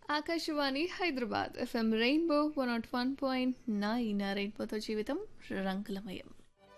Akashvani Hyderabad FM rainbow one nought one point nine రెయిన్బోతో జీవితం రంగులమయం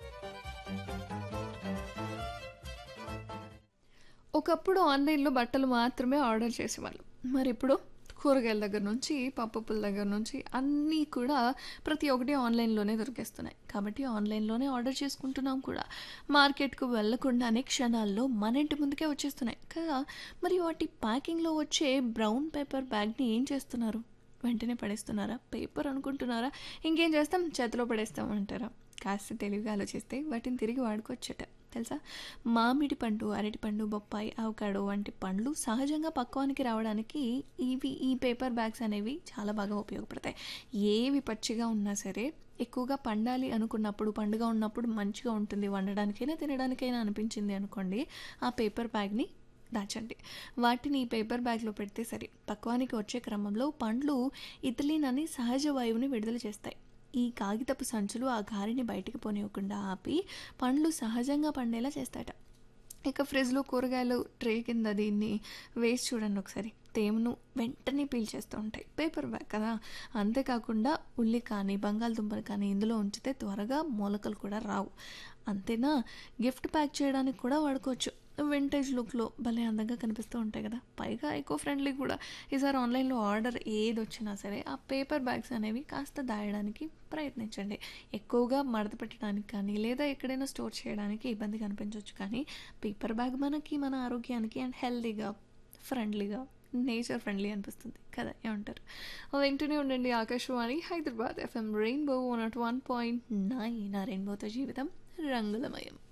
ఒకప్పుడు ఆన్లైన్లో బట్టలు మాత్రమే ఆర్డర్ చేసేవాళ్ళు మరి ఇప్పుడు కూరగాయల దగ్గర నుంచి పప్పుల దగ్గర నుంచి అన్నీ కూడా ప్రతి ఒక్కటి ఆన్లైన్లోనే దొరికేస్తున్నాయి కాబట్టి ఆన్లైన్లోనే ఆర్డర్ చేసుకుంటున్నాం కూడా మార్కెట్కు వెళ్లకుండానే క్షణాల్లో మన ఇంటి ముందుకే వచ్చేస్తున్నాయి కదా మరి వాటి ప్యాకింగ్లో వచ్చే బ్రౌన్ పేపర్ బ్యాగ్ని ఏం చేస్తున్నారు వెంటనే పడేస్తున్నారా పేపర్ అనుకుంటున్నారా ఇంకేం చేస్తాం చేతిలో పడేస్తాం అంటారా కాస్త తెలివిగా ఆలోచిస్తే వాటిని తిరిగి వాడుకోవచ్చట తెలుసా మామిడి పండు అరటి పండు బొప్పాయి అవకాడో వంటి పండ్లు సహజంగా పక్వానికి రావడానికి ఇవి ఈ పేపర్ బ్యాగ్స్ అనేవి చాలా బాగా ఉపయోగపడతాయి ఏవి పచ్చిగా ఉన్నా సరే ఎక్కువగా పండాలి అనుకున్నప్పుడు పండుగ ఉన్నప్పుడు మంచిగా ఉంటుంది వండడానికైనా తినడానికైనా అనిపించింది అనుకోండి ఆ పేపర్ బ్యాగ్ని దాచండి వాటిని ఈ పేపర్ బ్యాగ్లో పెడితే సరి పక్వానికి వచ్చే క్రమంలో పండ్లు ఇథిలీన్ అని సహజ వాయువుని విడుదల చేస్తాయి ఈ కాగితపు సంచులు ఆ గాలిని బయటికి పోనివ్వకుండా ఆపి పండ్లు సహజంగా పండేలా చేస్తాయట ఇక ఫ్రిడ్జ్లో కూరగాయలు ట్రే కింద దీన్ని వేసి చూడండి ఒకసారి తేమను వెంటనే పీల్చేస్తూ ఉంటాయి పేపర్ బ్యాగ్ కదా అంతేకాకుండా ఉల్లి కానీ బంగాళదుంపలు కానీ ఇందులో ఉంచితే త్వరగా మూలకలు కూడా రావు అంతేనా గిఫ్ట్ ప్యాక్ చేయడానికి కూడా వాడుకోవచ్చు వింటేజ్ లుక్లో భలే అందంగా కనిపిస్తూ ఉంటాయి కదా పైగా ఎకో ఫ్రెండ్లీ కూడా ఈసారి ఆన్లైన్లో ఆర్డర్ ఏది వచ్చినా సరే ఆ పేపర్ బ్యాగ్స్ అనేవి కాస్త దాయడానికి ప్రయత్నించండి ఎక్కువగా మడత పెట్టడానికి కానీ లేదా ఎక్కడైనా స్టోర్ చేయడానికి ఇబ్బంది కనిపించవచ్చు కానీ పేపర్ బ్యాగ్ మనకి మన ఆరోగ్యానికి అండ్ హెల్తీగా ఫ్రెండ్లీగా నేచర్ ఫ్రెండ్లీ అనిపిస్తుంది కదా ఏమంటారు వింటూనే ఉండండి Akashvani Hyderabad FM rainbow one nought one point nine ఆ రెయిన్బోతో జీవితం రంగులమయం